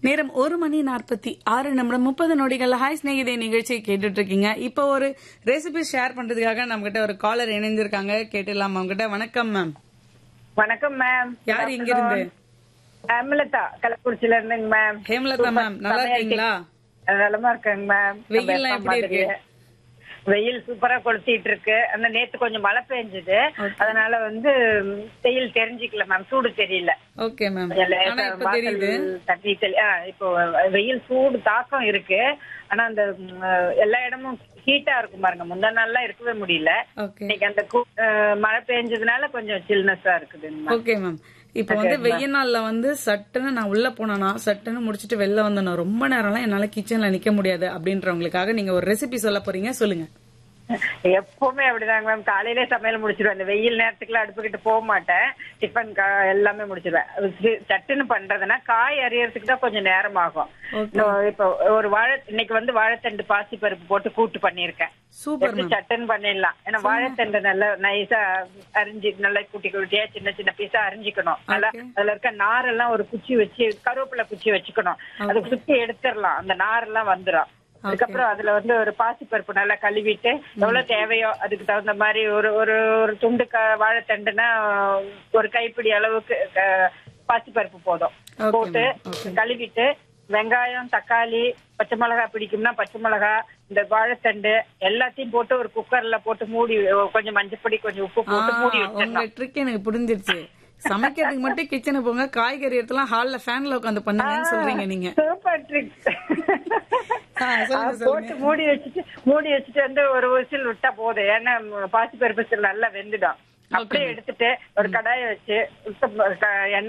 நேரம் ஒரு மணி நாற்பத்தி ஆறு நிமிடம் முப்பது நொடிகள் ஹாய் ஸ்நேகிதே நிகழ்ச்சியை கேட்டுட்டு இருக்கீங்க இப்போ ஒரு ரெசிபி ஷேர் பண்றதுக்காக நம்ம கிட்ட ஒரு காலர் இணைஞ்சிருக்காங்க கேட்டுடலாம் அவங்க கிட்ட வணக்கம் மேம் வணக்கம் மேம் யார் இங்க இருந்து ஹேமலதா கள்ளக்குறிச்சில இருந்துங்க மேம் ஹேமலதா மேம் நல்லா இருக்கீங்களா நலமா இருக்கேங்க மேம் வெயில்லாம் எப்படி இருக்கு? வெயில் சூப்பரா கொளுத்திட்டு இருக்கு அந்த நேத்து கொஞ்சம் மழை பெஞ்சது Okay. அதனால வந்து ம், வெயில் தெரிஞ்சுக்கல மேம் சூடு தெரியல ஓகே மேம் கொஞ்சம் லேசா ஆனா இப்ப வாசல் தெரியுது தட்டி தெளி- ஆ, இப்போ வெயில் சூடு தாக்கம் இருக்கு ஆனா அந்த ம், எல்லா இடமும் ஹீட்டா இருக்கும் பாருங்க முந்தா நாள்லாம் இருக்கவே முடியல ஓகே இன்னைக்கு அந்த கூ- அஹ், மழை பெஞ்சதுனால கொஞ்சம் சில்னஸா இருக்குதுங்க மேம் ஓகே மேம் இப்போ வந்து வெய்ய நாள்ல வந்து சட்டுன்னு நான் உள்ள போனேனா சட்டுன்னு முடிச்சிட்டு வெளில வந்தேனா ரொம்ப நேரம்லாம் என்னால கிச்சன்ல நிக்க முடியாது அப்படின்றவங்களுக்காக நீங்க ஒரு ரெசிபி சொல்ல போறீங்க சொல்லுங்க எப்பவுமே அப்படிதாங்க மேம் காலையிலே சமையல் முடிச்சிருவேன் இந்த வெயில் நேரத்துக்குலாம் அடுப்புக்கிட்டு போக மாட்டேன் டிஃபன் கா- எல்லாமே முடிச்சிருவேன் அது சி- சட்டுன்னு பண்றதுன்னா காய் அரியறதுக்கு தான் கொஞ்சம் நேரம் ஆகும் Okay. இன்னும் இப்போ ஒரு வாழை இன்னைக்கு வந்து வாழைத்தண்டு பாசி பருப்பு போட்டு கூட்டு பண்ணிருக்கேன் சூப்பர் எப்படி மேம் சட்டுன்னு பண்ணிடலாம் ஏன்னா வாழைத்தண்டு நல்லா நைஸா அரிஞ்சு நல்லா குட்டி குட்டியா சின்ன சின்ன பீஸா அரிஞ்சிக்கணும் நல்லா Okay. அதுல இருக்க நாரெல்லாம் ஒரு குச்சி வச்சு கருவேப்பிலை குச்சி வச்சுக்கணும் அதை சுத்தி எடுத்துடலாம் அந்த நாரெல்லாம் வந்துரும் அதுக்கப்புறம் அதுல வந்து ஒரு பாசிப்பருப்பு நல்லா கழுவிட்டு எவ்வளவு தேவையோ அதுக்கு தகுந்த மாதிரி ஒரு ஒரு ஒரு துண்டு க- வாழைத்தண்டுனா ஒரு கைப்பிடி அளவுக்கு க- பாசிப்பருப்பு போதும் Okay, போட்டு ma'am. Okay. கழுவிட்டு வெங்காயம் தக்காளி பச்சை மிளகாய் பிடிக்கும்னா பச்சை மிளகாய் இந்த வாழைத்தண்டு எல்லாத்தையும் போட்டு ஒரு குக்கர்ல போட்டு மூடி கொஞ்சம் மஞ்சப்பொடி கொஞ்சம் உப்பு போட்டு மூடி உங்க வச்சிடணும் ட்ரிக் எனக்கு புரிஞ்சிருச்சு சமைக்கிறதுக்கு மட்டும் கிச்சனுக்கு போங்க காய்கறி எடுத்துலாம் ஹால்ல ஃபேன்ல உட்காந்து பண்ணுங்கன்னு சொல்றீங்க நீங்க சூப்பர் ட்ரிக் ஆ, சொல்லுங்க, போட்டு மூடி வச்சுட்டு மூடி வச்சுட்டு வந்து ஒரு விசில் விட்டா போதும் ஏன்னா பாசி பருப்பு நல்லா வெந்துடும் அப்படியே எடுத்துட்டு ஒரு கடாயை வச்சு சுத்தம் க- எண்ணெய்